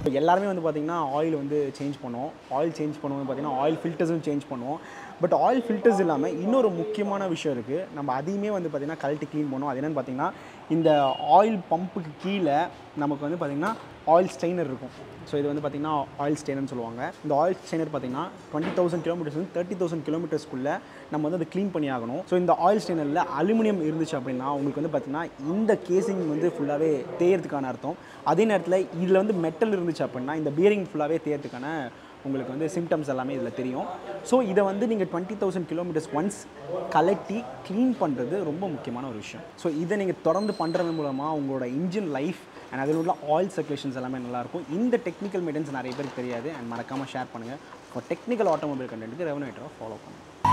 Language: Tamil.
எல்லாருமே வந்து பார்த்திங்கன்னா ஆயில் வந்து சேஞ்ச் பண்ணுவோம் ஆயில் சேஞ்ச் பண்ணுவோம் பார்த்திங்கன்னா ஆயில் ஃபில்டர்ஸும் சேஞ்ச் பண்ணுவோம் பட் ஆயில் ஃபில்டர்ஸ் இல்லாமல் இன்னொரு முக்கியமான விஷயம் இருக்குது நம்ம அதையுமே வந்து பார்த்திங்கன்னா கழட்டி க்ளீன் பண்ணுவோம் அது என்னென்னு பார்த்திங்கன்னா இந்த ஆயில் பம்புக்கு கீழே நமக்கு வந்து பார்த்திங்கன்னா ஆயில் ஸ்ட்ரெயினர் இருக்கும் ஸோ இது வந்து பார்த்திங்கன்னா ஆயில் ஸ்டெயினர்னு சொல்லுவாங்க இந்த ஆயில் ஸ்டெயினர் பார்த்திங்கன்னா டுவெண்ட்டி தௌசண்ட் கிலோமீட்டர்ஸ் வந்து தேர்ட்டி தௌசண்ட் கிலோமீட்டர்ஸ்க்குள்ளே நம்ம வந்து அதை க்ளீன் பண்ணி ஆகணும் ஸோ இந்த ஆயில் ஸ்டெயினரில் அலுமினியம் இருந்துச்சு அப்படின்னா உங்களுக்கு வந்து பார்த்திங்கன்னா இந்த கேசிங் வந்து ஃபுல்லாகவே தேயறதுக்கான அர்த்தம் அதே நேரத்தில் இதில் வந்து மெட்டல் இருந்துச்சு அப்படின்னா இந்த பியரிங் ஃபுல்லாகவே தேயறதுக்கான உங்களுக்கு வந்து சிம்டம்ஸ் எல்லாமே இதில் தெரியும் ஸோ இதை வந்து நீங்கள் டுவெண்ட்டி தௌசண்ட் கிலோமீட்டர்ஸ் ஒன்ஸ் கலட்டி க்ளீன் பண்ணுறது ரொம்ப முக்கியமான ஒரு விஷயம் ஸோ இதை நீங்கள் தொடர்ந்து பண்ணுறது மூலமாக உங்களோட இன்ஜின் லைஃப் அண்ட் அதில் உள்ள ஆயில் சர்க்குலேஷன்ஸ் எல்லாமே நல்லாயிருக்கும் இந்த டெக்னிக்கல் மெயின்டெனன்ஸ் நிறைய பேருக்கு தெரியாது அண்ட் மறக்காமல் ஷேர் பண்ணுங்கள் இப்போ டெக்னிக்கல் ஆட்டோமொபைல் கண்டென்ட்டுக்கு ரெவனேட்டரை ஃபாலோ பண்ணுங்கள்